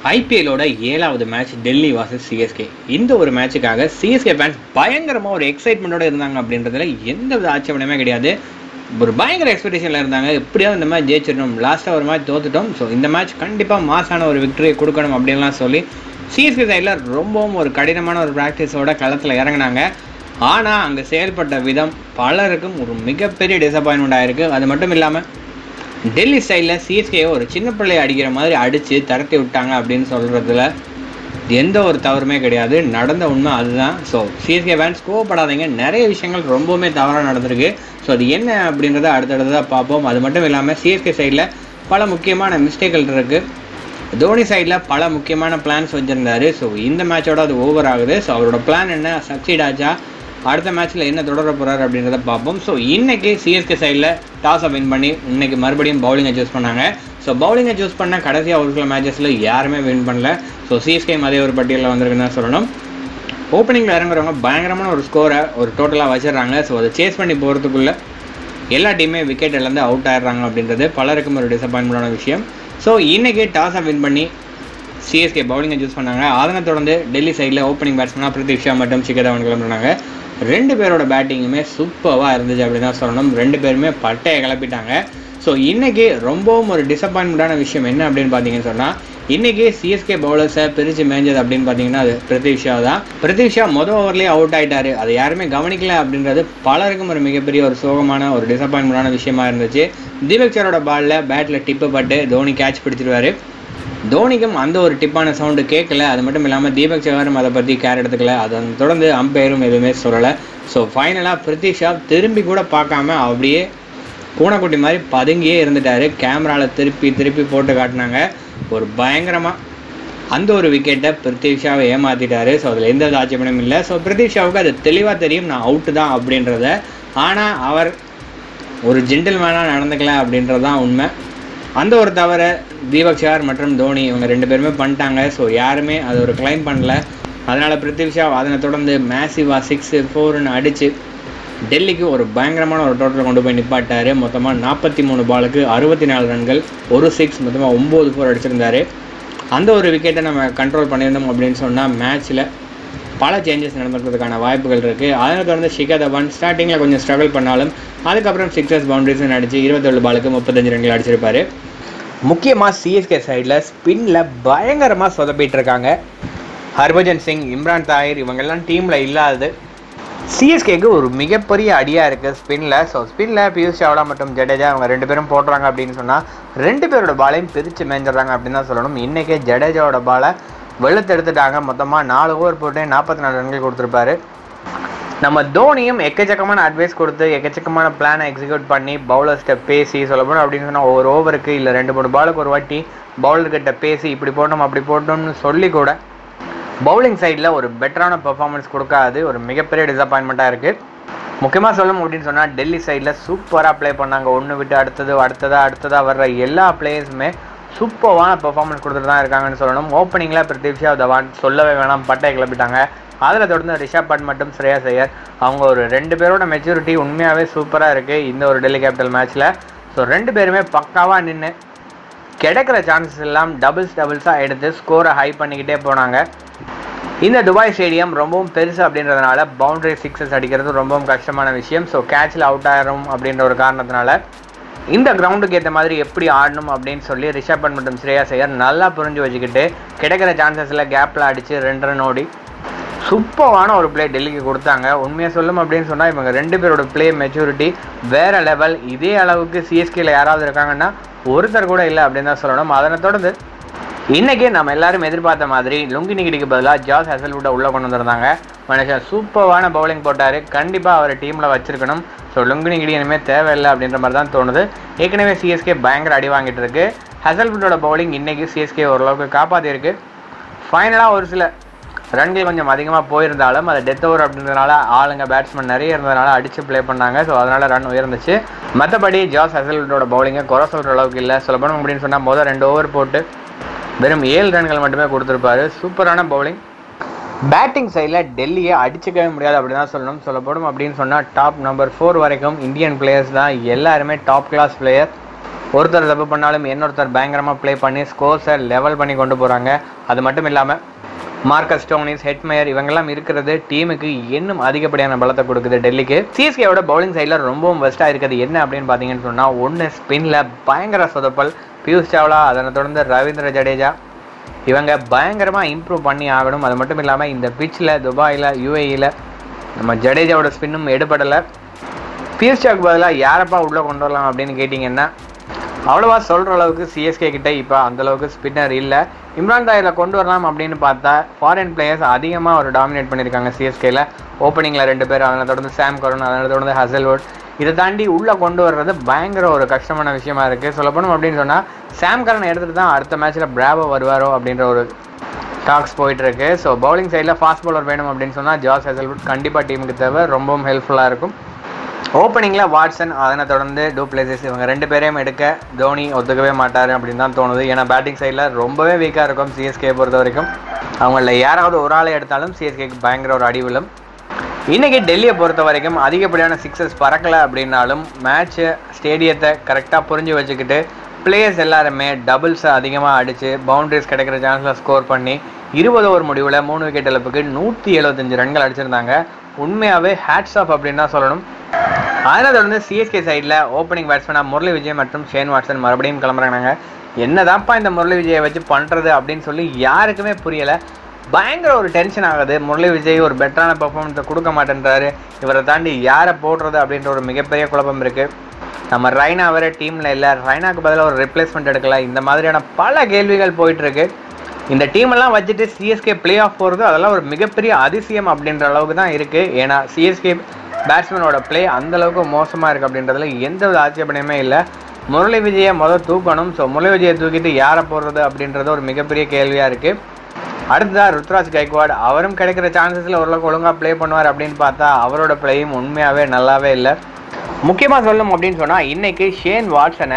ஐபிஎல்லோட ஏழாவது match Delhi versus CSK இந்த ஒரு மேட்சுக்காக சிஎஸ்கே ஃபேன்ஸ் பயங்கரமாக ஒரு எக்ஸைட்மெண்ட்டோட இருந்தாங்க அப்படின்றதுல எந்த வித ஆட்சேபனமே கிடையாது ஒரு பயங்கர எக்ஸ்பெக்டேஷனில் இருந்தாங்க எப்படியாவது இந்த மேட்ச் ஜெயிச்சிடணும் லாஸ்ட்டாக ஒரு மேட்ச் தோத்துட்டோம் ஸோ இந்த மேட்ச் கண்டிப்பாக மாசான ஒரு விக்டரியை கொடுக்கணும் அப்படின்லாம் சொல்லி சிஎஸ்கே சைடில் ரொம்பவும் ஒரு கடினமான ஒரு ப்ராக்டிஸோட களத்தில் இறங்கினாங்க ஆனால் அங்கே செயல்பட்ட விதம் பலருக்கும் ஒரு மிகப்பெரிய டிசப்பாயின்மெண்ட் ஆயிருக்கு அது மட்டும் இல்லாமல் டெல்லி ஸ்டைலில் சிஎஸ்கே ஒரு சின்ன பிள்ளையை அடிக்கிற மாதிரி அடித்து தரத்தி விட்டாங்க அப்படின்னு சொல்கிறதுல எந்த ஒரு தவறுமே கிடையாது நடந்த உண்மை அதுதான் ஸோ சிஎஸ்கே ஃபேன்ஸ் கோவப்படாதீங்க நிறைய விஷயங்கள் ரொம்பவுமே தவறாக நடந்திருக்கு ஸோ அது என்ன அப்படின்றத அடுத்தடுத்ததாக பார்ப்போம் அது மட்டும் இல்லாமல் சிஎஸ்கே சைடில் பல முக்கியமான மிஸ்டேக்கள் இருக்குது தோனி சைடில் பல முக்கியமான பிளான்ஸ் வச்சுருந்தாரு ஸோ இந்த மேட்சோட அது ஓவர் ஆகுது ஸோ அவரோட பிளான் என்ன சக்சீட் ஆச்சா அடுத்த மேட்ச்சில் என்ன தொடர போகிறார் அப்படின்றத பார்ப்போம் ஸோ இன்னைக்கு சிஎஸ்கே சைடில் டாஸை வின் பண்ணி இன்னைக்கு மறுபடியும் பவுலிங்கை சூஸ் பண்ணாங்க ஸோ பவுலிங்கை சூஸ் பண்ண கடைசியாக ஒரு சில மேட்சஸில் யாருமே வின் பண்ணல ஸோ சிஎஸ்கே அதே ஒரு பட்டியலில் வந்திருக்குன்னு தான் சொல்லணும் ஓப்பனிங்கில் இறங்குறவங்க பயங்கரமான ஒரு ஸ்கோரை ஒரு டோட்டலாக வச்சிடுறாங்க ஸோ அதை சேஸ் பண்ணி போகிறதுக்குள்ளே எல்லா டீமே விக்கெட் இழந்து அவுட் ஆயிடுறாங்க அப்படின்றது பலருக்கும் ஒரு டிசப்பாயின்மெண்டான விஷயம் ஸோ இன்றைக்கி டாஸை வின் பண்ணி சிஎஸ்கே பவுலிங்கை சூஸ் பண்ணாங்க அதனை தொடர்ந்து டெல்லி சைடில் ஓப்பனிங் பேட்ஸ்மனாக பிரித்திக் ஷா மற்றும் சிக்கர் தவன் கிளம்புனாங்க ரெண்டு பேரோட பேட்டிங்குமே சூப்பராக இருந்துச்சு அப்படின்னு தான் சொல்லணும் ரெண்டு பேருமே பட்டையை கிளப்பிட்டாங்க ஸோ இன்றைக்கி ரொம்பவும் ஒரு டிசப்பாயின்மெண்ட்டான விஷயம் என்ன அப்படின்னு பார்த்தீங்கன்னு சொன்னால் இன்றைக்கி சிஎஸ்கே பவுலர்ஸை பிரித்து மேய்ஞ்சது அப்படின்னு பார்த்தீங்கன்னா அது பிரித்திக் ஷா தான் பிரித்திக் ஷா மொதல் ஓவர்லேயே அவுட் ஆயிட்டாரு அதை யாருமே கவனிக்கல அப்படின்றது பலருக்கும் ஒரு மிகப்பெரிய ஒரு சோகமான ஒரு டிசப்பாயின்மெண்டான விஷயமா இருந்துச்சு தீபக் சரோட பாலில் பேட்டில் டிப்பு பட்டு தோனி கேட்ச் பிடிச்சிருவாரு தோனிக்கும் அந்த ஒரு டிப்பான சவுண்டு கேட்கல அது மட்டும் இல்லாமல் தீபக் சகாரும் அதை பற்றி கேர் எடுத்துக்கல அதன் தொடர்ந்து அம்பையரும் எதுவுமே சொல்லலை ஸோ ஃபைனலாக பிரித்திக் ஷா திரும்பி கூட பார்க்காம அப்படியே பூனைக்குட்டி மாதிரி பதுங்கியே இருந்துட்டாரு கேமராவில் திருப்பி திருப்பி போட்டு காட்டினாங்க ஒரு பயங்கரமாக அந்த ஒரு விக்கெட்டை பிரித்திக் ஷாவை ஏமாற்றிட்டாரு ஸோ அதில் எந்த ஆட்சேபனையும் இல்லை ஸோ பிரித்திக் ஷாவுக்கு அது தெளிவாக தெரியும் நான் அவுட்டு தான் அப்படின்றத ஆனால் அவர் ஒரு ஜென்டில்மேனாக நடந்துக்கல அப்படின்றது தான் உண்மை அந்த ஒரு தவிர தீபக் ஷார் மற்றும் தோனி இவங்க ரெண்டு பேருமே பண்ணிட்டாங்க ஸோ யாருமே அது ஒரு கிளைம் பண்ணல அதனால் பிருத்திவி ஷா அதனை தொடர்ந்து மேசிவா சிக்ஸு ஃபோர்னு அடித்து டெல்லிக்கு ஒரு பயங்கரமான ஒரு டோட்டல் கொண்டு போய் நிப்பாட்டார் மொத்தமாக நாற்பத்தி மூணு பாலுக்கு அறுபத்தி நாலு ரன்கள் ஒரு சிக்ஸ் மொத்தமாக ஒம்பது ஃபோர் அடிச்சிருந்தாரு அந்த ஒரு விக்கெட்டை நம்ம கண்ட்ரோல் பண்ணியிருந்தோம் அப்படின்னு சொன்னால் மேட்ச்சில் பல சேஞ்சஸ் நடந்துக்கிறதுக்கான வாய்ப்புகள் இருக்குது அதனை தொடர்ந்து ஷிகர் தவான் ஸ்டார்டிங்கில் கொஞ்சம் ஸ்ட்ரகிள் பண்ணாலும் அதுக்கப்புறம் சிக்ஸஸ் பவுண்டரிஸ் அடிச்சு இருபத்தேழு பாலுக்கு முப்பத்தஞ்சு ரன்கள் அடிச்சிருப்பாரு முக்கியமாக சிஎஸ்கே சைடில் ஸ்பின்னில் பயங்கரமாக சொதப்பிட்டு இருக்காங்க ஹர்பஜன் சிங் இம்ரான் தாயிர் இவங்கெல்லாம் டீமில் இல்லாதது சிஎஸ்கேக்கு ஒரு மிகப்பெரிய அடியாக இருக்குது ஸ்பின்னில் ஸோ ஸ்பின்னில் பியூஷ் சாவ்லா மற்றும் ஜடேஜா அவங்க ரெண்டு பேரும் போடுறாங்க அப்படின்னு சொன்னால் ரெண்டு பேரோட பாலையும் பிரித்து மேய்ஞ்சிடுறாங்க அப்படின்னு தான் சொல்லணும் இன்றைக்கே ஜடேஜாவோட பாலை வெளுத்து எடுத்துட்டாங்க மொத்தமாக நாலு ஓவர் போட்டு நாற்பத்தி நாலு ரன்கள் கொடுத்துருப்பாரு நம்ம தோனியும் எக்கச்சக்கமான அட்வைஸ் கொடுத்து எக்கச்சக்கமான பிளானை எக்ஸிக்யூட் பண்ணி பவுலர்ஸ்கிட்ட பேசி சொல்ல போனோம் அப்படின்னு சொன்னால் ஒவ்வொரு ஓவருக்கு இல்லை ரெண்டு மூணு பாலுக்கு ஒரு வாட்டி பவுலர்கிட்ட பேசி இப்படி போட்டோம் அப்படி போட்டோம்னு சொல்லி கூட பவுலிங் சைடில் ஒரு பெட்டரான பெர்ஃபார்மன்ஸ் கொடுக்காது ஒரு மிகப்பெரிய டிசப்பாயின்மெண்ட்டாக இருக்குது முக்கியமாக சொல்லணும் அப்படின்னு சொன்னால் டெல்லி சைடில் சூப்பராக ப்ளே பண்ணாங்க ஒன்று விட்டு அடுத்தது அடுத்ததாக அடுத்ததாக வர்ற எல்லா பிளேயர்ஸுமே சூப்பரான பெர்ஃபார்மன்ஸ் கொடுத்துட்டு தான் இருக்காங்கன்னு சொல்லணும் ஓப்பனிங்கில் பிரித்திவ் ஷா தவான் சொல்லவே வேணாம் பட்டையை கிளப்பிட்டாங்க அதில் தொடர்ந்து ரிஷப் பண்ட் மற்றும் ஸ்ரேயா ஐயர் அவங்க ஒரு ரெண்டு பேரோட மெச்சூரிட்டி உண்மையாகவே சூப்பராக இருக்குது இந்த ஒரு டெல்லி கேபிட்டல் மேட்ச்சில் ஸோ ரெண்டு பேருமே பக்காவாக நின்று கிடைக்கிற சான்சஸ் எல்லாம் டபுள்ஸ் டபுள்ஸாக எடுத்து ஸ்கோரை ஹை பண்ணிக்கிட்டே போனாங்க இந்த துபாய் ஸ்டேடியம் ரொம்பவும் பெருசு அப்படின்றதுனால பவுண்டரி சிக்ஸஸ் அடிக்கிறது ரொம்பவும் கஷ்டமான விஷயம் ஸோ கேட்சில் அவுட் ஆயிரும் அப்படின்ற ஒரு காரணத்தினால இந்த கிரவுண்டுக்கு ஏற்ற மாதிரி எப்படி ஆடணும் அப்படின்னு சொல்லி ரிஷப் பண்ட் மற்றும் ஸ்ரேயா ஐயர் நல்லா புரிஞ்சு வச்சுக்கிட்டு கிடைக்கிற சான்சஸில் கேப்பில் அடித்து ரெண்டு ரன் ஓடி சூப்பரான ஒரு பிளே டெல்லிக்கு கொடுத்தாங்க உண்மையாக சொல்லும் அப்படின்னு சொன்னால் இவங்க ரெண்டு பேரோட பிளே மெச்சூரிட்டி வேற லெவல் இதே அளவுக்கு சிஎஸ்கேல யாராவது இருக்காங்கன்னா ஒருத்தர் கூட இல்லை அப்படின்னு தான் சொல்லணும் அதனை தொடர்ந்து இன்றைக்கி நம்ம எல்லாரும் எதிர்பார்த்த மாதிரி லுங்கி நிகிடிக்கு பதிலாக ஜாஸ் ஹசல்வுட்டை உள்ளே கொண்டு வந்திருந்தாங்க மனுஷன் சூப்பரான பவுலிங் போட்டார் கண்டிப்பாக அவர் டீமில் வச்சிருக்கணும் ஸோ லுங்கி நிகிடி இனிமேல் தேவையில்லை அப்படின்ற மாதிரி தான் தோணுது ஏற்கனவே சிஎஸ்கே பயங்கர அடி வாங்கிட்டு இருக்கு ஹசல்வுட்டோட பவுலிங் இன்றைக்கி சிஎஸ்கே ஓரளவுக்கு காப்பாற்றிருக்கு ஃபைனலாக ஒரு சில ரன்கள் கொஞ்சம் அதிகமாக போயிருந்தாலும் அது டெத் ஓவர் அப்படின்றதுனால ஆளுங்க பேட்ஸ்மேன் நிறைய இருந்ததுனால அடித்து ப்ளே பண்ணாங்க ஸோ அதனால் ரன் உயர்ந்துச்சு மற்றபடி ஜாஸ் ஹசல்வுட்டோட பவுலிங்கை குறை சொல்கிற அளவுக்கு இல்லை சொல்லப்போனோம் அப்படின்னு சொன்னால் முதல் ரெண்டு ஓவர் போட்டு வெறும் ஏழு ரன்கள் மட்டுமே கொடுத்துருப்பாரு சூப்பரான பவுலிங் பேட்டிங் சைடில் டெல்லியை அடிச்சுக்கவே முடியாது அப்படி தான் சொல்லணும் சொல்லப்படும் அப்படின்னு சொன்னால் டாப் நம்பர் ஃபோர் வரைக்கும் இந்தியன் பிளேயர்ஸ் தான் எல்லாருமே டாப் கிளாஸ் பிளேயர் ஒருத்தர் தப்பு பண்ணாலும் இன்னொருத்தர் பயங்கரமாக ப்ளே பண்ணி ஸ்கோர்ஸை லெவல் பண்ணி கொண்டு போகிறாங்க அது மட்டும் இல்லாமல் மார்க்கஸ் ஸ்டோனிஸ் ஹெட்மேயர் இவங்கெல்லாம் இருக்கிறது டீமுக்கு இன்னும் அதிகப்படியான பலத்தை கொடுக்குது டெல்லிக்கு சிஎஸ்கேவோட பவுலிங் சைடில் ரொம்பவும் பெஸ்ட்டாக இருக்குது என்ன அப்படின்னு பார்த்தீங்கன்னு சொன்னால் ஒன்று ஸ்பின்னில் பயங்கர சொதப்பல் பியூஷ் சாவ்லா அதனை தொடர்ந்து ரவீந்திர ஜடேஜா இவங்க பயங்கரமாக இம்ப்ரூவ் பண்ணி ஆகணும் அது மட்டும் இல்லாமல் இந்த பிச்சில் துபாயில் யூஏஇயில் நம்ம ஜடேஜாவோட ஸ்பின்னும் எடுபடலை பியூஷ்சாக்கு பதிலாக யாரப்பா உள்ளே கொண்டு வரலாம் அப்படின்னு கேட்டிங்கன்னா அவ்வளோவா சொல்கிற அளவுக்கு சிஎஸ்கே கிட்ட இப்போ அந்தளவுக்கு ஸ்பின்னர் இல்லை இம்ரான் தாயிரில் கொண்டு வரலாம் அப்படின்னு பார்த்தா ஃபாரின் பிளேயர்ஸ் அதிகமாக ஒரு டாமினேட் பண்ணியிருக்காங்க சிஎஸ்கேல ஓப்பனிங்கில் ரெண்டு பேர் அதனை தொடர்ந்து சாம் கருண் அதனை தொடர்ந்து ஹசல்வுட் இதை தாண்டி உள்ளே கொண்டு வர்றது பயங்கர ஒரு கஷ்டமான விஷயமா இருக்குது சொல்லப்போனோம் அப்படின்னு சொன்னால் சாம் கரன் எடுத்துகிட்டு தான் அடுத்த மேட்ச்சில் பிராவோ வருவாரோ அப்படின்ற ஒரு டாக்ஸ் போயிட்டு இருக்கு ஸோ பவுலிங் சைடில் ஃபாஸ்ட் பவுலர் வேணும் அப்படின்னு சொன்னால் ஜாஸ் ஹெசல்வுட் கண்டிப்பாக டீமுக்கு தேவை ரொம்பவும் ஹெல்ப்ஃபுல்லாக இருக்கும் ஓப்பனிங்கில் வாட்சன் அதனை தொடர்ந்து டூ பிளேசஸ் இவங்க ரெண்டு பேரையும் எடுக்க தோனி ஒத்துக்கவே மாட்டார் அப்படின்னு தான் தோணுது ஏன்னா பேட்டிங் சைடில் ரொம்பவே வீக்காக இருக்கும் சிஎஸ்கே பொறுத்த வரைக்கும் அவங்கள யாராவது ஒரு ஆளை எடுத்தாலும் சிஎஸ்கேக்கு பயங்கர ஒரு அடி விழும் இன்னைக்கு டெல்லியை பொறுத்த வரைக்கும் அதிகப்படியான சிக்ஸஸ் பறக்கலை அப்படின்னாலும் மேட்ச்சு ஸ்டேடியத்தை கரெக்டாக புரிஞ்சு வச்சுக்கிட்டு பிளேயர்ஸ் எல்லாருமே டபுள்ஸை அதிகமாக அடித்து பவுண்டரிஸ் கிடைக்கிற சான்ஸில் ஸ்கோர் பண்ணி இருபது ஓவர் முடிவில் மூணு விக்கெட் இழப்புக்கு நூற்றி எழுபத்தஞ்சு ரன்கள் அடிச்சிருந்தாங்க உண்மையாகவே ஹேட்ஸ் ஆஃப் அப்படின்னு தான் சொல்லணும் அதனை தொடர்ந்து சிஎஸ்கே சைடில் ஓப்பனிங் பேட்ஸ்மேனாக முரளி விஜய் மற்றும் ஷேன் வாட்சன் மறுபடியும் கிளம்புறாங்க என்னதான்ப்பா இந்த முரளி விஜயை வச்சு பண்ணுறது அப்படின்னு சொல்லி யாருக்குமே புரியலை பயங்கர ஒரு டென்ஷன் ஆகுது முரளி விஜய் ஒரு பெட்டரான பெர்ஃபார்மன்ஸை கொடுக்க மாட்டேன்றாரு இவரை தாண்டி யாரை போடுறது அப்படின்ற ஒரு மிகப்பெரிய குழப்பம் இருக்குது நம்ம ரைனா வேற டீமில் இல்லை ரைனாக்கு பதிலாக ஒரு ரிப்ளேஸ்மெண்ட் எடுக்கல இந்த மாதிரியான பல கேள்விகள் போயிட்டு இருக்கு இந்த டீமெல்லாம் வச்சுட்டு சிஎஸ்கே பிளே ஆஃப் போகிறது அதெல்லாம் ஒரு மிகப்பெரிய அதிசயம் அப்படின்ற அளவுக்கு தான் இருக்குது ஏன்னா சிஎஸ்கே பேட்ஸ்மேனோட பிளே அந்த அளவுக்கு மோசமாக இருக்குது அப்படின்றதுல எந்த வித ஆட்சேபனையுமே இல்லை முரளி விஜயை முதல் தூக்கணும் ஸோ முரளி விஜயை தூக்கிட்டு யாரை போடுறது அப்படின்றது ஒரு மிகப்பெரிய கேள்வியாக இருக்குது அடுத்ததா ருத்ராஜ் கைக்வாட் அவரும் கிடைக்கிற சான்சஸில் ஓரளவுக்கு ஒழுங்காக ப்ளே பண்ணுவார் அப்படின்னு பார்த்தா அவரோட பிளேயும் உண்மையாகவே நல்லாவே இல்லை முக்கியமாக சொல்லணும் அப்படின்னு சொன்னால் இன்னைக்கு ஷேன் வாட்சனை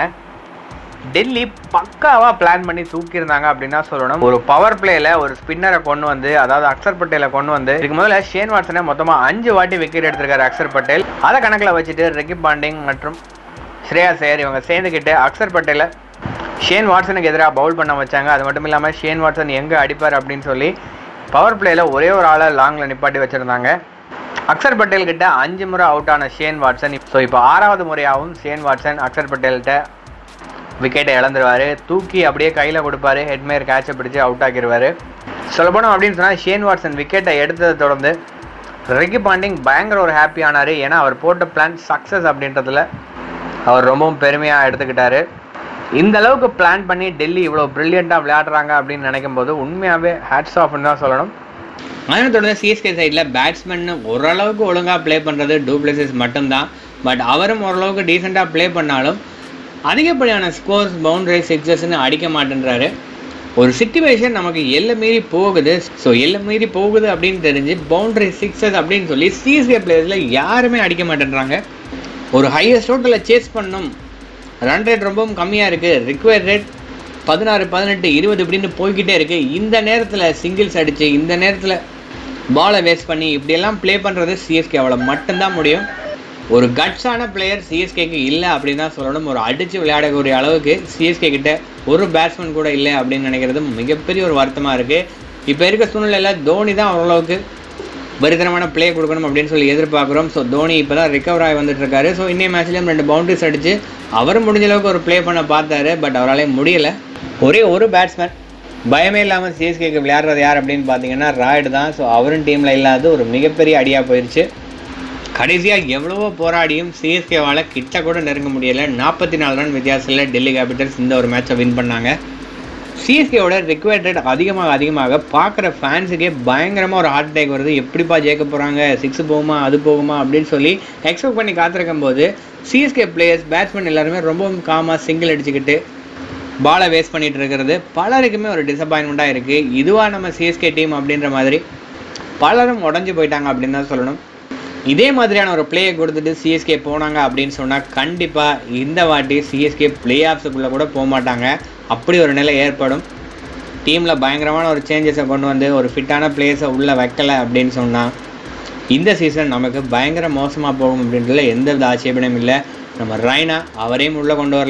டெல்லி பக்காவாக பிளான் பண்ணி தூக்கியிருந்தாங்க அப்படின்னு தான் சொல்லணும் ஒரு பவர் பிளேல ஒரு ஸ்பின்னரை கொண்டு வந்து அதாவது அக்சர் பட்டேலை கொண்டு வந்து இதுக்கு முதல்ல ஷேன் வாட்சனை மொத்தமாக அஞ்சு வாட்டி விக்கெட் எடுத்திருக்காரு அக்சர் பட்டேல் அதை கணக்கில் வச்சுட்டு ரெக்கி பாண்டிங் மற்றும் ஸ்ரேயா சேர் இவங்க சேர்ந்துக்கிட்டு அக்சர் பட்டேலை ஷேன் வாட்சனுக்கு எதிராக பவுல் பண்ண வச்சாங்க அது மட்டும் இல்லாமல் ஷேன் வாட்சன் எங்கே அடிப்பார் அப்படின்னு சொல்லி பவர் பிளேயில் ஒரே ஒரு ஆளை லாங்கில் நிப்பாட்டி வச்சுருந்தாங்க அக்சர் பட்டேல் கிட்ட அஞ்சு முறை அவுட் ஆன ஷேன் வாட்சன் ஸோ இப்போ ஆறாவது முறையாகவும் ஷேன் வாட்சன் அக்சர் பட்டேல்கிட்ட விக்கெட்டை இழந்துருவார் தூக்கி அப்படியே கையில் கொடுப்பாரு ஹெட்மேயர் கேட்சை பிடிச்சி அவுட் ஆக்கிடுவார் சொல்லப்போனோம் அப்படின்னு சொன்னால் ஷேன் வாட்சன் விக்கெட்டை எடுத்ததை தொடர்ந்து ரெக்கி பாண்டிங் பயங்கர ஒரு ஹாப்பி ஆனார் ஏன்னா அவர் போட்ட பிளான் சக்ஸஸ் அப்படின்றதுல அவர் ரொம்பவும் பெருமையாக எடுத்துக்கிட்டாரு இந்த அளவுக்கு பிளான் பண்ணி டெல்லி இவ்வளோ ப்ரில்லியண்ட்டாக விளையாடுறாங்க அப்படின்னு நினைக்கும் போது உண்மையாகவே ஹேட்ஸ் ஆஃப்னு தான் சொல்லணும் அதனை தொடர்ந்து சிஎஸ்கே சைடில் பேட்ஸ்மேன் ஓரளவுக்கு ஒழுங்காக ப்ளே பண்ணுறது டூ பிளேசஸ் மட்டும்தான் பட் அவரும் ஓரளவுக்கு டீசெண்டாக ப்ளே பண்ணாலும் அதிகப்படியான ஸ்கோர்ஸ் பவுண்டரி சிக்ஸஸ்ன்னு அடிக்க மாட்டேன்றாரு ஒரு சுச்சுவேஷன் நமக்கு எல்லை மீறி போகுது ஸோ எல்லை மீறி போகுது அப்படின்னு தெரிஞ்சு பவுண்டரி சிக்ஸஸ் அப்படின்னு சொல்லி சிஎஸ்கே பிளேயர்ஸில் யாருமே அடிக்க மாட்டேன்றாங்க ஒரு ஹையஸ்ட் டோட்டலில் சேஸ் பண்ணணும் ரன் ரேட் ரொம்பவும் கம்மியாக இருக்குது ரிக்வயர் ரேட் பதினாறு பதினெட்டு இருபது இப்படின்னு போய்கிட்டே இருக்குது இந்த நேரத்தில் சிங்கிள்ஸ் அடித்து இந்த நேரத்தில் பாலை வேஸ்ட் பண்ணி இப்படியெல்லாம் ப்ளே பண்ணுறது சிஎஸ்கே அவ்வளோ மட்டும்தான் முடியும் ஒரு கட்ஸான பிளேயர் சிஎஸ்கேக்கு இல்லை அப்படின்னு தான் சொல்லணும் ஒரு அடித்து விளையாடக்கூடிய அளவுக்கு சிஎஸ்கே கிட்ட ஒரு பேட்ஸ்மேன் கூட இல்லை அப்படின்னு நினைக்கிறது மிகப்பெரிய ஒரு வருத்தமாக இருக்குது இப்போ இருக்க சூழ்நிலையில் தோனி தான் ஓரளவுக்கு பரிதனமான ப்ளே கொடுக்கணும் அப்படின்னு சொல்லி எதிர்பார்க்குறோம் ஸோ தோனி இப்போ தான் ரிகவர் ஆகி வந்துட்டு இருக்காரு ஸோ இன்னைய மேட்ச்லேயும் ரெண்டு பவுண்டரிஸ் அடித்து அவரும் முடிஞ்ச அளவுக்கு ஒரு ப்ளே பண்ண பார்த்தாரு பட் அவரால் முடியலை ஒரே ஒரு பேட்ஸ்மேன் பயமே இல்லாமல் சிஎஸ்கேக்கு விளையாடுறது யார் அப்படின்னு பார்த்தீங்கன்னா ராய்டு தான் ஸோ அவரும் டீமில் இல்லாத ஒரு மிகப்பெரிய அடியாக போயிடுச்சு கடைசியாக எவ்வளவோ போராடியும் சிஎஸ்கேவால் கிட்ட கூட நெருங்க முடியலை நாற்பத்தி நாலு ரன் வித்தியாசத்தில் டெல்லி கேபிட்டல்ஸ் இந்த ஒரு மேட்சை வின் பண்ணாங்க சிஎஸ்கேவோட ரிக்வயர்ட் ரேட் அதிகமாக அதிகமாக பார்க்குற ஃபேன்ஸுக்கே பயங்கரமாக ஒரு ஹார்ட் அட்டாக் வருது எப்படிப்பா ஜெயிக்க போகிறாங்க சிக்ஸ் போகுமா அது போகுமா அப்படின்னு சொல்லி எக்ஸ்பெக்ட் பண்ணி காத்திருக்கும் போது சிஎஸ்கே பிளேயர்ஸ் பேட்ஸ்மேன் எல்லாருமே ரொம்பவும் காமாக சிங்கிள் அடிச்சுக்கிட்டு பாலை வேஸ்ட் பண்ணிட்டு இருக்கிறது பலருக்குமே ஒரு டிசப்பாயின்மெண்ட்டாக இருக்குது இதுவாக நம்ம சிஎஸ்கே டீம் அப்படின்ற மாதிரி பலரும் உடஞ்சி போயிட்டாங்க அப்படின்னு தான் சொல்லணும் இதே மாதிரியான ஒரு பிளேயை கொடுத்துட்டு சிஎஸ்கே போனாங்க அப்படின்னு சொன்னால் கண்டிப்பாக இந்த வாட்டி சிஎஸ்கே பிளே ஆஃப்ஸுக்குள்ளே கூட போக மாட்டாங்க அப்படி ஒரு நிலை ஏற்படும் டீமில் பயங்கரமான ஒரு சேஞ்சஸை கொண்டு வந்து ஒரு ஃபிட்டான பிளேஸை உள்ளே வைக்கலை அப்படின்னு சொன்னால் இந்த சீசன் நமக்கு பயங்கர மோசமாக போகும் அப்படின்றதுல எந்த வித ஆட்சேபனையும் இல்லை நம்ம ரைனா அவரையும் உள்ளே கொண்டு வரல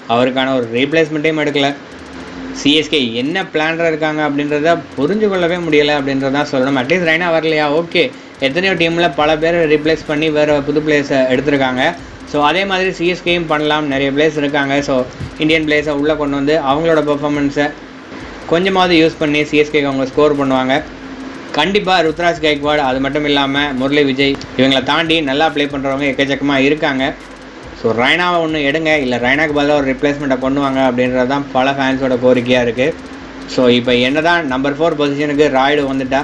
அவருக்கான ஒரு ரீப்ளேஸ்மெண்ட்டையும் எடுக்கல சிஎஸ்கே என்ன பிளான்ல இருக்காங்க அப்படின்றத புரிஞ்சு கொள்ளவே முடியலை அப்படின்றதான் சொல்லணும் அட்லீஸ்ட் ரைனா வரலையா ஓகே எத்தனையோ டீமில் பல பேர் ரீப்ளேஸ் பண்ணி வேறு புது பிளேயர்ஸை எடுத்திருக்காங்க ஸோ அதே மாதிரி சிஎஸ்கேயும் பண்ணலாம் நிறைய பிளேயர்ஸ் இருக்காங்க ஸோ இந்தியன் பிளேயர்ஸை உள்ளே கொண்டு வந்து அவங்களோட பெர்ஃபார்மன்ஸை கொஞ்சமாவது யூஸ் பண்ணி சிஎஸ்கேக்கு அவங்க ஸ்கோர் பண்ணுவாங்க கண்டிப்பாக ருத்ராஜ் கைக்வாட் அது மட்டும் இல்லாமல் முரளி விஜய் இவங்களை தாண்டி நல்லா ப்ளே பண்ணுறவங்க எக்கச்சக்கமாக இருக்காங்க ஸோ ரைனாவை ஒன்று எடுங்க இல்லை ரைனாக்கு பதிலாக ஒரு ரிப்ளேஸ்மெண்ட்டை பண்ணுவாங்க அப்படின்றது தான் பல ஃபேன்ஸோட கோரிக்கையாக இருக்குது ஸோ இப்போ என்ன தான் நம்பர் ஃபோர் பொசிஷனுக்கு ராய்டு வந்துட்டா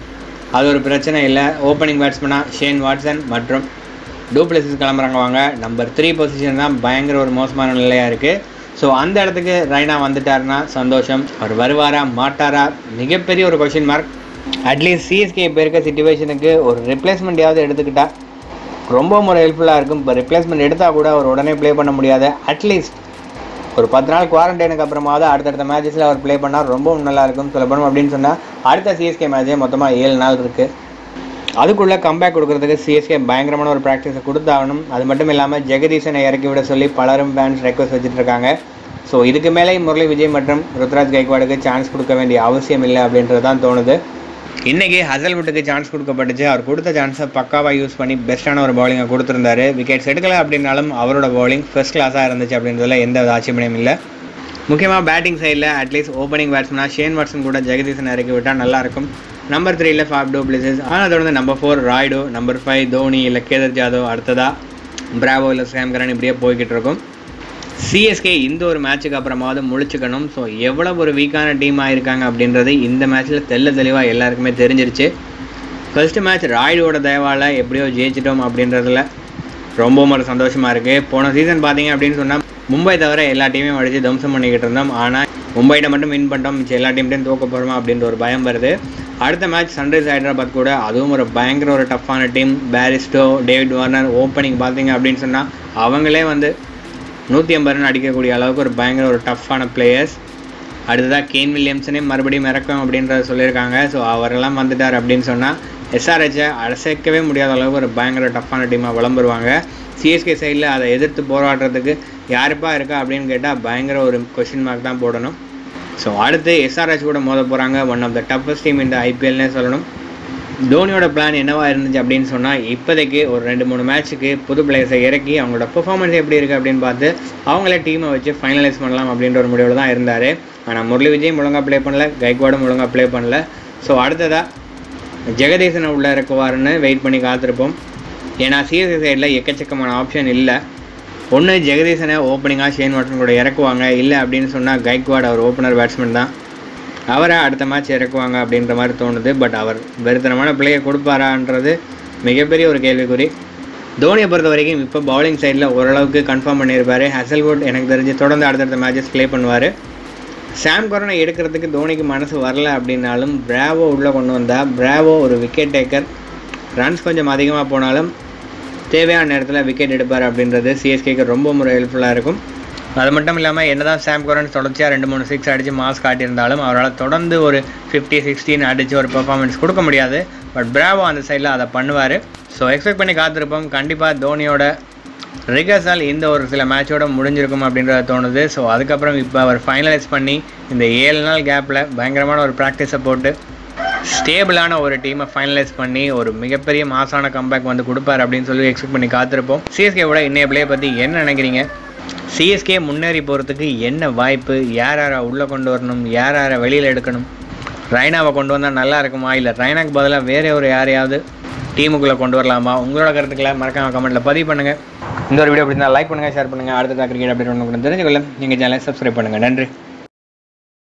அது ஒரு பிரச்சனை இல்லை ஓப்பனிங் பேட்ஸ்மனாக ஷேன் வாட்சன் மற்றும் டூப்ளசிஸ் கிளம்புறாங்க வாங்க நம்பர் த்ரீ பொசிஷன் தான் பயங்கர ஒரு மோசமான நிலையாக இருக்குது ஸோ அந்த இடத்துக்கு ரைனா வந்துட்டாருன்னா சந்தோஷம் அவர் வருவாரா மாட்டாரா மிகப்பெரிய ஒரு கொஷின் மார்க் அட்லீஸ்ட் சிஎஸ்கே இப்போ இருக்க சுச்சுவேஷனுக்கு ஒரு ரிப்ளேஸ்மெண்ட்டையாவது எடுத்துக்கிட்டா ரொம்ப ஒரு ஹெல்ப்ஃபுல்லாக இருக்கும் இப்போ ரிப்ளேஸ்மெண்ட் எடுத்தால் கூட அவர் உடனே ப்ளே பண்ண முடியாது அட்லீஸ்ட் ஒரு பத்து நாள் குவாரண்டைனுக்கு அப்புறமாவது அடுத்தடுத்த மேட்சஸில் அவர் ப்ளே பண்ணால் ரொம்பவும் நல்லா இருக்கும் சொல்லப்படும் அப்படின்னு சொன்னால் அடுத்த சிஎஸ்கே மேட்சே மொத்தமாக ஏழு நாள் இருக்குது அதுக்குள்ளே கம்பேக் கொடுக்கறதுக்கு சிஎஸ்கே பயங்கரமான ஒரு ப்ராக்டிஸை கொடுத்தாகணும் அது மட்டும் இல்லாமல் ஜெகதீசனை இறக்கி விட சொல்லி பலரும் ஃபேன்ஸ் ரெக்வஸ்ட் வச்சுட்டு இருக்காங்க ஸோ இதுக்கு மேலே முரளி விஜய் மற்றும் ருத்ராஜ் கைக்வாடுக்கு சான்ஸ் கொடுக்க வேண்டிய அவசியம் இல்லை அப்படின்றது தான் தோணுது இன்னைக்கு ஹசல்வுட்டுக்கு சான்ஸ் கொடுக்கப்பட்டுச்சு அவர் கொடுத்த சான்ஸை பக்காவாக யூஸ் பண்ணி பெஸ்ட்டான ஒரு பவுலிங்கை கொடுத்துருந்தாரு விக்கெட்ஸ் எடுக்கல அப்படின்னாலும் அவரோட பவுலிங் ஃபர்ஸ்ட் கிளாஸாக இருந்துச்சு அப்படின்றதுல எந்த வித ஆட்சேபனையும் இல்லை முக்கியமாக பேட்டிங் சைடில் அட்லீஸ்ட் ஓப்பனிங் பேட்ஸ்மனாக ஷேன் வாட்சன் கூட ஜெகதீசன் இறக்கி விட்டால் நல்லாயிருக்கும் நம்பர் த்ரீல ஃபாப் டூ பிளேசஸ் ஆனால் தொடர்ந்து number four Rayudu number five Dhoni இல்லை கேதர் ஜாதவ் அடுத்ததாக பிராவோ இல்லை சாம் கரன் இப்படியே போய்கிட்டு இருக்கும் சிஎஸ்கே இந்த ஒரு மேட்ச்சுக்கு அப்புறமாவது முழிச்சுக்கணும் ஸோ எவ்வளோ ஒரு வீக்கான டீமாக இருக்காங்க அப்படின்றது இந்த மேட்ச்சில் தெல்ல தெளிவாக எல்லாருக்குமே தெரிஞ்சிருச்சு ஃபர்ஸ்ட் மேட்ச் ராய்டோட தயவால் எப்படியோ ஜெயிச்சிட்டோம் அப்படின்றதுல ரொம்பவும் ஒரு சந்தோஷமாக இருக்குது போன சீசன் பார்த்தீங்க அப்படின்னு சொன்னால் மும்பை தவிர எல்லா டீமையும் அடித்து தம்சம் பண்ணிக்கிட்டு இருந்தோம் ஆனால் மும்பைட்ட மட்டும் வின் பண்ணிட்டோம் மிச்சம் எல்லா டீம்டையும் தோக்க போகிறோமா அப்படின்ற ஒரு பயம் வருது அடுத்த மேட்ச் சன்ரைஸ் ஹைதராபாத் கூட அதுவும் ஒரு பயங்கர ஒரு டஃப்பான team Bairstow David Warner opening பார்த்தீங்க அப்படின்னு சொன்னால் அவங்களே வந்து நூற்றி ஐம்பது ரன் அடிக்கக்கூடிய அளவுக்கு ஒரு பயங்கர ஒரு டஃப்பான பிளேயர்ஸ் அடுத்ததாக கேன் வில்லியம்சனே மறுபடியும் இறக்கும் அப்படின்றத சொல்லியிருக்காங்க ஸோ அவரெல்லாம் வந்துட்டார் அப்படின்னு சொன்னால் எஸ்ஆர்ஹெச்சை அசைக்கவே முடியாத அளவுக்கு ஒரு பயங்கர டஃப்பான டீமாக விளம்பருவாங்க சிஎஸ்கே சைடில் அதை எதிர்த்து போராடுறதுக்கு யாருப்பா இருக்கா அப்படின்னு கேட்டால் பயங்கர ஒரு கொஷின் மார்க் தான் போடணும் ஸோ அடுத்து எஸ்ஆர்ஹெச் கூட மோத போகிறாங்க one of the toughest team இந்த ஐபிஎல்னே சொல்லணும் தோனியோட பிளான் என்னவா இருந்துச்சு அப்படின்னு சொன்னால் இப்போதைக்கு ஒரு ரெண்டு மூணு மேட்ச்சுக்கு புது பிளேயர்ஸை இறக்கி அவங்களோட பெர்ஃபார்மன்ஸ் எப்படி இருக்குது அப்படின்னு பார்த்து அவங்களே டீமை வச்சு ஃபைனலைஸ் பண்ணலாம் அப்படின்ற ஒரு முடிவில் தான் இருந்தார் ஆனால் முரளி விஜய் ஒழுங்காக ப்ளே பண்ணல கைக்வாடும் ஒழுங்காக ப்ளே பண்ணல ஸோ அடுத்ததாக ஜெகதீசனை உள்ளே இறக்குவாருன்னு வெயிட் பண்ணி காத்திருப்போம் ஏன்னா சிஎஸ்சி சைடில் எக்கச்சக்கமான ஆப்ஷன் இல்லை ஒன்று ஜெகதீசனை ஓப்பனிங்காக ஷேன் வாட்சன் கூட இறக்குவாங்க இல்லை அப்படின்னு சொன்னால் கைக்வாட் அவர் ஓப்பனர் பேட்ஸ்மேன் தான் அவரை அடுத்த மேட்ச் இறக்குவாங்க அப்படின்ற மாதிரி தோணுது பட் அவர் வெறுத்தனமான பிளேயை கொடுப்பாரான்றது மிகப்பெரிய ஒரு கேள்விக்குறி தோனியை பொறுத்த வரைக்கும் இப்போ பவுலிங் சைடில் ஓரளவுக்கு கன்ஃபார்ம் பண்ணியிருப்பாரு ஹசல்வுட் எனக்கு தெரிஞ்சு தொடர்ந்து அடுத்தடுத்த மேட்சஸ் ப்ளே பண்ணுவார் சாம் கரனை எடுக்கிறதுக்கு தோனிக்கு மனசு வரல அப்படின்னாலும் பிராவோ உள்ளே கொண்டு வந்தால் பிராவோ ஒரு விக்கெட் டேக்கர் ரன்ஸ் கொஞ்சம் அதிகமாக போனாலும் தேவையான நேரத்தில் விக்கெட் எடுப்பார் அப்படின்றது சிஎஸ்கேக்கு ரொம்ப ஒரு ஹெல்ப்ஃபுல்லாக இருக்கும் அது மட்டும் இல்லாமல் என்னதான் சாம் கரன் தொடர்ச்சியாக ரெண்டு மூணு சிக்ஸ் அடித்து மாஸ் காட்டியிருந்தாலும் அவரால் தொடர்ந்து ஒரு ஃபிஃப்டி சிக்ஸ்டின் அடித்து ஒரு பெர்ஃபார்மன்ஸ் கொடுக்க முடியாது பட் பிராவோ அந்த சைடில் அதை பண்ணுவார் ஸோ எக்ஸ்பெக்ட் பண்ணி காத்திருப்போம் கண்டிப்பாக தோனியோட ரிகர்சல் இந்த ஒரு சில மேட்சோட முடிஞ்சிருக்கும் அப்படின்றத தோணுது ஸோ அதுக்கப்புறம் இப்போ அவர் ஃபைனலைஸ் பண்ணி இந்த ஏழு நாள் கேப்பில் பயங்கரமான ஒரு ப்ராக்டிஸை போட்டு ஸ்டேபிளான ஒரு டீமை ஃபைனலைஸ் பண்ணி ஒரு மிகப்பெரிய மாசான கம்பேக் வந்து கொடுப்பார் அப்படின்னு சொல்லி எக்ஸ்பெக்ட் பண்ணி காத்திருப்போம் சிஎஸ்கேவோட இன்னைய பிளே பற்றி என்ன நினைக்கிறீங்க சிஎஸ்கே முன்னேறி போகிறதுக்கு என்ன வாய்ப்பு யார் யாரை உள்ளே கொண்டு வரணும் யார் யாரை வெளியில் எடுக்கணும் ரைனாவை கொண்டு வந்தால் நல்லா இருக்குமா இல்லை ரைனாக்கு பதிலாக வேற ஒரு யாரையாவது டீமுக்குள்ளே கொண்டு வரலாமா உங்களோட கருத்துக்களை மறக்காம கமெண்ட்டில் பதிவு பண்ணுங்கள் இந்த ஒரு வீடியோ பிடிச்சா லைக் பண்ணுங்கள் ஷேர் பண்ணுங்கள் அடுத்த கிரிக்கெட் அப்டேட் ஒன்று தெரிஞ்சுக்கொள்ள எங்கள் சேனலை சப்ஸ்கிரைப் பண்ணுங்கள் நன்றி